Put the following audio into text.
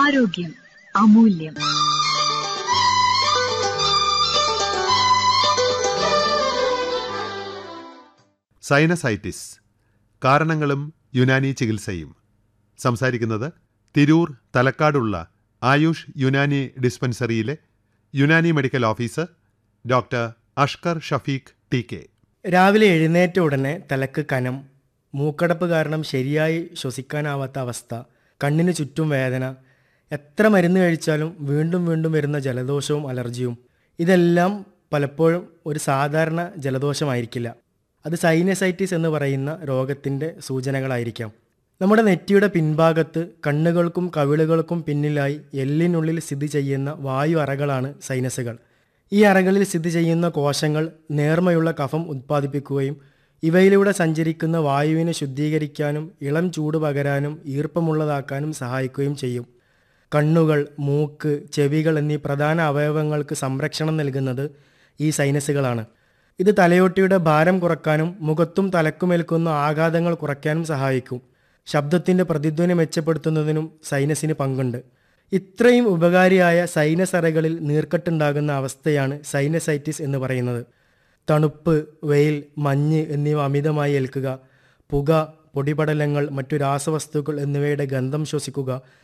ആരോഗ്യം അമൂല്യം സൈനസൈറ്റിസ് കാരണങ്ങളും യുനാനി ചികിത്സയും സംസാരിക്കുന്നത് തിരൂർ തലക്കാടുള്ള ആയുഷ് യുനാനി ഡിസ്പെൻസറിയിലെ Unani medical officer doctor Ashkar Shafeeq T K രാവിലെ എഴുന്നേറ്റ ഉടനെ തലക്ക് കനം മൂക്കടപ്പ് കാരണം ശരിയായി ശ്വസിക്കാനാവാത്ത അവസ്ഥ കണ്ണിന് ചുറ്റും വേദന എത്ര മരുന്ന് കഴിച്ചാലും വീണ്ടും വീണ്ടും വരുന്ന ജലദോഷവും അലർജിയും ഇതെല്ലാം പലപ്പോഴും ഒരു സാധാരണ ജലദോഷമായിരിക്കില്ല അത് സൈനസൈറ്റിസ് എന്ന് പറയുന്ന രോഗത്തിൻ്റെ സൂചനകളായിരിക്കാം നമ്മുടെ നെറ്റിയുടെ പിൻഭാഗത്ത് കണ്ണുകൾക്കും കവിളുകൾക്കും പിന്നിലായി എല്ലിനുള്ളിൽ സ്ഥിതി ചെയ്യുന്ന വായു അറകളാണ് സൈനസുകൾ ഈ അറകളിൽ സ്ഥിതി ചെയ്യുന്ന കോശങ്ങൾ നേർമയുള്ള കഫം ഉത്പാദിപ്പിക്കുകയും ഇവയിലൂടെ സഞ്ചരിക്കുന്ന വായുവിനെ ശുദ്ധീകരിക്കാനും ഇളം ചൂട് പകരാനും ഈർപ്പമുള്ളതാക്കാനും സഹായിക്കുകയും ചെയ്യും കണ്ണുകൾ മൂക്ക് ചെവികൾ എന്നീ പ്രധാന അവയവങ്ങൾക്ക് സംരക്ഷണം നൽകുന്നത് ഈ സൈനസുകളാണ് ഇത് തലയോട്ടിയുടെ ഭാരം കുറക്കാനും മുഖത്തും തലക്കുമേൽക്കുന്ന ആഘാതങ്ങൾ കുറയ്ക്കാനും സഹായിക്കും ശബ്ദത്തിൻ്റെ പ്രതിധ്വനി മെച്ചപ്പെടുത്തുന്നതിനും സൈനസിന് പങ്കുണ്ട് ഇത്രയും ഉപകാരിയായ സൈനസ് അറകളിൽ നീർക്കെട്ടുണ്ടാകുന്ന അവസ്ഥയാണ് സൈനസൈറ്റിസ് എന്ന് പറയുന്നത് തണുപ്പ് വെയിൽ മഞ്ഞ് എന്നിവ അമിതമായി ഏൽക്കുക പുക പൊടിപടലങ്ങൾ മറ്റു രാസവസ്തുക്കൾ എന്നിവയുടെ ഗന്ധം ശ്വസിക്കുക